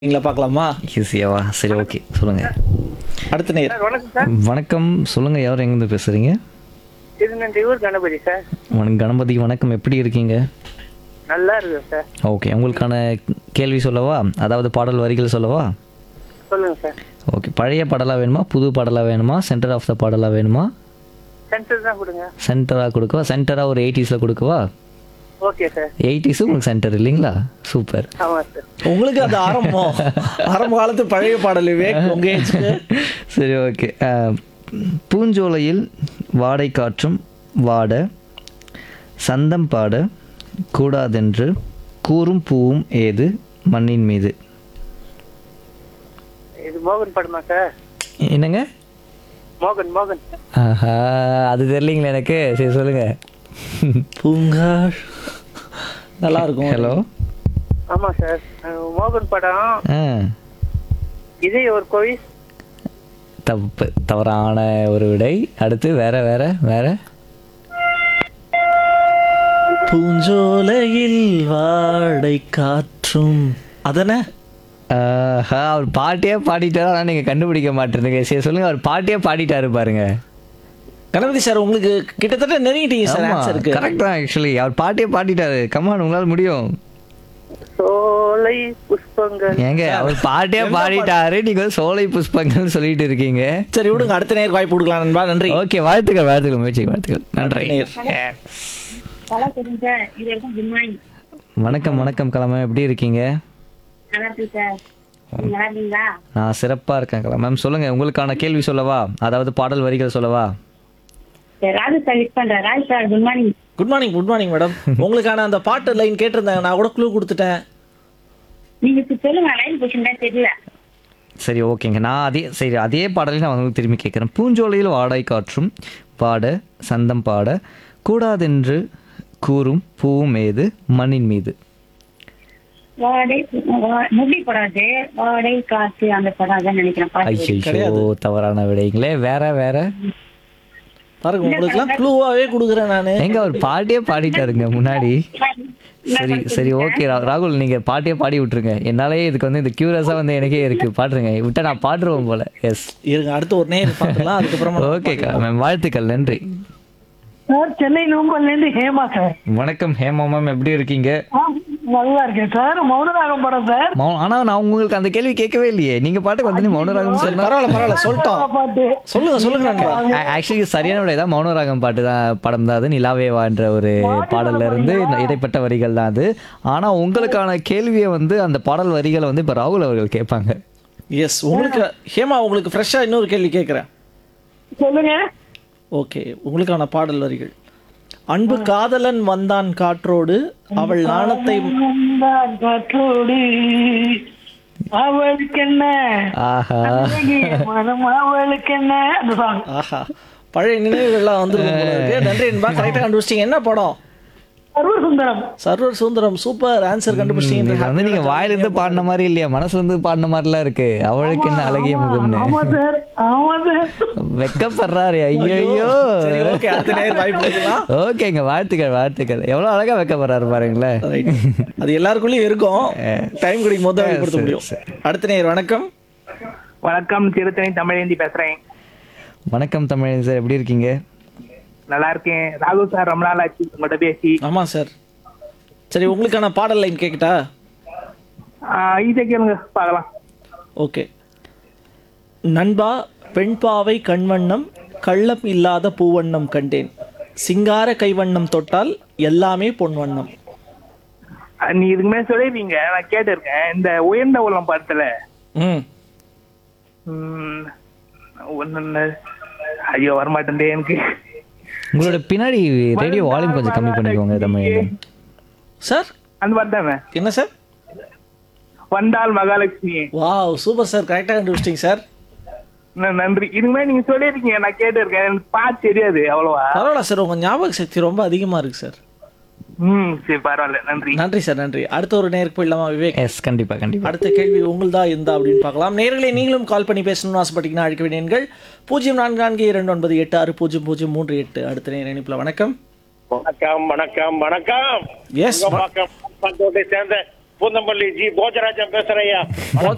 நீங்களா பார்க்கலாமா ஈஸியாவா சரி ஓகே சொல்லுங்க அடுத்த நேர் சார் வணக்கம் சார் வணக்கம் சொல்லுங்க யார் எங்கேருந்து பேசுறீங்க இது நான் டியூர் கணபதி சார் வணக்கம் கணபதி வணக்கம் எப்படி இருக்கீங்க நல்லா இருக்கு சார் ஓகே உங்களுக்கான கேள்வி சொல்லவா அதாவது பாடல் வரிகள் சொல்லவா சொல்லுங்க சார் ஓகே பழைய பாடலாக வேணுமா புது பாடலாக வேணுமா சென்டர் ஆஃப் த பாடலாக வேணுமா சென்டர் தான் கொடுங்க சென்டராக கொடுக்கவா சென்டராக ஒரு எயிட்டிஸில் கொடுக்கவா ஓகே சார் எயிட்டிஸும் உங்களுக்கு சென்டர் இல்லைங்களா சூப்பர் ஆமாம் சார் உங்களுக்கு அது ஆரம்பம் ஆரம்ப காலத்து பழைய பாடல் விவேக் உங்க ஏஜ்க்கு சரி ஓகே பூஞ்சோலையில் வாடை காற்றும் வாட சந்தம் பாட கூடாதென்று கூறும் பூவும் ஏது மண்ணின் மீது இது மோகன் படமா சார் என்னங்க மோகன் மோகன் ஆஹா அது தெரியலீங்களா எனக்கு சரி சொல்லுங்க பூங்கார் நல்லா இருக்கும் ஹலோ ஆமாம் சார் அஹ் மோகன் படம் ஆ இதே ஒரு கோவில் தப்பு தவறான ஒரு விடை அடுத்து வேற வேற வேற பூஞ்சோலையில் வாடை காற்றும் அதனே ஆஹா, அவர் பாட்டியே பாடிட்டாரு ஆனால் நீங்கள் கண்டுபிடிக்க மாட்டேறீங்க சரி சொல்லுங்க அவர் பாட்டியே பாடிட்டாரு பாருங்க கணபதி சார் உங்களுக்கு கிட்டத்தட்ட நெருங்கிட்டீங்க சார் ஆன்சருக்கு கரெக்ட் தான் ஆக்சுவலி அவர் பாட்டியே பாடிட்டாரு கமான் உங்களால் முடியும் சோலை புஷ்பங்கள் ஏங்க அவர் பாட்டியே பாடிட்டாரு நீங்க வந்து சோலை புஷ்பங்கள்னு சொல்லிட்டு இருக்கீங்க சரி விடுங்க அடுத்த நேருக்கு வாய்ப்பு கொடுக்கலாம் நண்பா நன்றி ஓகே வாழ்த்துக்கள் வாழ்த்துக்கள் முயற்சி வாழ்த்துக்கள் நன்றி நேர். நல்லா தெரியும் சார் இது வரைக்கும் குட் மார்னிங் வணக்கம் வணக்கம் கிழமை எப்படி இருக்கீங்க நல்லா இருக்கு சார் நீங்க நல்லா இருக்கீங்களா நான் சிறப்பா இருக்கேன் கிழமை மேம் சொல்லுங்க உங்களுக்கான கேள்வி சொல்லவா அதாவது பாடல் வரிகள் சொல்லவா சரி ராஜு சார் மிஸ் பண்றேன் Raju sir good morning good morning good morning madam உங்களுக்கான அந்த பாட்டு லைன் கேட்டிருந்தாங்க நான் கூட க்ளூ கொடுத்துட்டேன் நீங்க இப்ப சொல்லுங்க லைன் கொஸ்டின் தான் தெரியல சரி ஓகேங்க நான் அதே சரி அதே பாடலை நான் உங்களுக்கு திரும்பி கேட்குறேன் பூஞ்சோலையில் வாடை காற்றும் பாட சந்தம் பாட கூடாதென்று கூறும் பூவும் ஏது மண்ணின் மீது வாடை வா- முடி படம் அது வாடை காத்து அந்த படம் அதான் நினைக்கிறேன் பாத்து ஐயோ தவறான விடைங்களே வேற வேற பாருங்க உங்களுக்குலாம் க்ளூவாவே கொடுக்குறேன் நான் எங்க அவர் பாட்டியே பாடிட்டாருங்க முன்னாடி சரி சரி ஓகே ராகுல் நீங்க பாட்டியே பாடி விட்டுருங்க என்னாலே இதுக்கு வந்து இந்த கியூரியஸா வந்து எனக்கே இருக்கு பாடுறேங்க விட்டா நான் பாடுருவேன் போல எஸ் இருங்க அடுத்து ஒரு நேர் பார்க்கலாம் அதுக்கப்புறமா ஓகேக்கா மேம் வாழ்த்துக்கள் நன்றி சார் சென்னை நூம்பல்ல இருந்து ஹேமா சார் வணக்கம் ஹேமா மேம் எப்படி இருக்கீங்க ஆ, நல்லா இருக்கேன் சார் மௌனராகம் படம் சார் மௌ- ஆனா நான் உங்களுக்கு அந்த கேள்வி கேட்கவே இல்லையே நீங்க பாட்டுக்கு வந்து மௌனராகம் சொன்னா பரவாயில்ல பரவாயில்ல சொல்லிட்டோம் பாட்டு சொல்லுங்க சொல்லுங்க நண்பா ஆக்சுவலி சரியான விடை தான் மௌனராகம் பாட்டு தான் படம் தான் அது நிலாவேவான்ற ஒரு பாடல்ல இருந்து இடைப்பட்ட வரிகள் தான் அது ஆனா உங்களுக்கான கேள்வியை வந்து அந்த பாடல் வரிகளை வந்து இப்ப ராகுல் அவர்கள் கேட்பாங்க எஸ் உங்களுக்கு ஹேமா உங்களுக்கு ஃப்ரெஷ்ஷாக இன்னொரு கேள்வி கேட்குறேன் சொல்லுங்க ஓகே உங்களுக்கான பாடல் வரிகள் அன்பு காதலன் வந்தான் காற்றோடு அவள் நாணத்தை வந்தான் காற்றோடு அவளுக்கு என்ன ஆஹா அழகிய மனம் அவளுக்கு என்ன அந்த சாங் ஆஹா பழைய நினைவுகள்லாம் வந்துருக்கும் போல இருக்கு நன்றி என்பா கரெக்டாக கண்டுபிடிச்சிங்க என்ன படம் server Sundaram server Sundaram super answer கண்டுபிடிச்சிங்க இது வந்து நீங்க வாயிலிருந்து பாடின மாதிரி இல்லையா மனசுல இருந்து பாடின மாதிரிலாம் இருக்கு அவளுக்கு என்ன அழகிய முகம்னு ஆமா சார் ஆமா சார் வெக்கப்படுறாரு ஐயோ சரி ஓகே அடுத்த நேரம் வாய்ப்பு கொடுக்கலாம் ஓகேங்க வாழ்த்துக்கள் வாழ்த்துக்கள் எவ்வளவு அழகா வெக்கப்படுறாரு பாருங்களேன் Right. அது எல்லாருக்குள்ளயும் இருக்கும் டைம் கிடைக்கும் போது தான் வெளிப்படுத்த முடியும் அடுத்த நேர் வணக்கம் வணக்கம் திருத்தணி தமிழேந்தி பேசுறேன் வணக்கம் தமிழன் சார் எப்படி இருக்கீங்க நல்லா இருக்கேன் ராகுல் சார் ரொம்ப நாள் ஆச்சு உங்கள்கிட்ட பேசி ஆமா சார் சரி உங்களுக்கான பாடல் லைன் கேட்கட்டா ஈஸியாக கேளுங்க பார்க்கலாம் ஓகே நண்பா பெண் பாவை கண்வண்ணம் கள்ளம் இல்லாத பூவண்ணம் கண்டேன் சிங்கார கைவண்ணம் தொட்டால் எல்லாமே பொன்வண்ணம் அஹ் நீ இதுக்கு மேலே சொல்லிருக்கீங்க நான் கேட்டிருக்கேன் இந்த உயர்ந்த உள்ளம் படத்துல ம் ம், ஒண்ணு ஐயோ வரமாட்டேன் எனக்கு உங்களோட பின்னாடி ரேடியோ வால்யூம் கொஞ்சம் கம்மி பண்ணிக்கோங்க தமிழன் சார் அந்த மாதிரி தானே என்ன சார் வந்தால் மகாலட்சுமி வாவ் சூப்பர் சார் கரெக்டாக கண்டுபிடிச்சிங்க சார் ந- நன்றி இதுக்கு மேலே நீங்க சொல்லியிருக்கீங்க நான் கேட்டிருக்கேன் எனக்கு பாட்டு தெரியாது அவ்வளவா பரவாயில்ல சார் உங்க ஞாபக சக்தி ரொம்ப அதிகமா இருக்கு சார் ம் சரி பரவாயில்ல நன்றி நன்றி சார் நன்றி அடுத்த ஒரு நேருக்கு போயிடலாமா விவேக் எஸ் கண்டிப்பா கண்டிப்பா அடுத்த கேள்வி உங்கள்தா இருந்தா அப்படின்னு பார்க்கலாம் நேர்களை நீங்களும் கால் பண்ணி பேசணும்னு ஆசைப்பட்டீங்கன்னா அழைக்க வேண்டிய எண்கள் பூஜ்ஜியம் நான்கு நான்கு இரண்டு ஒன்பது எட்டு ஆறு பூஜ்ஜியம் பூஜ்ஜியம் மூன்று எட்டு அடுத்த நேர இணைப்புல வணக்கம் வணக்கம் வணக்கம் வணக்கம் எஸ் உங்க பக்கம் பக்கத்தோட்டை சேர்ந்த பூந்தமல்லி ஜி போஜராஜன் பேசுறையா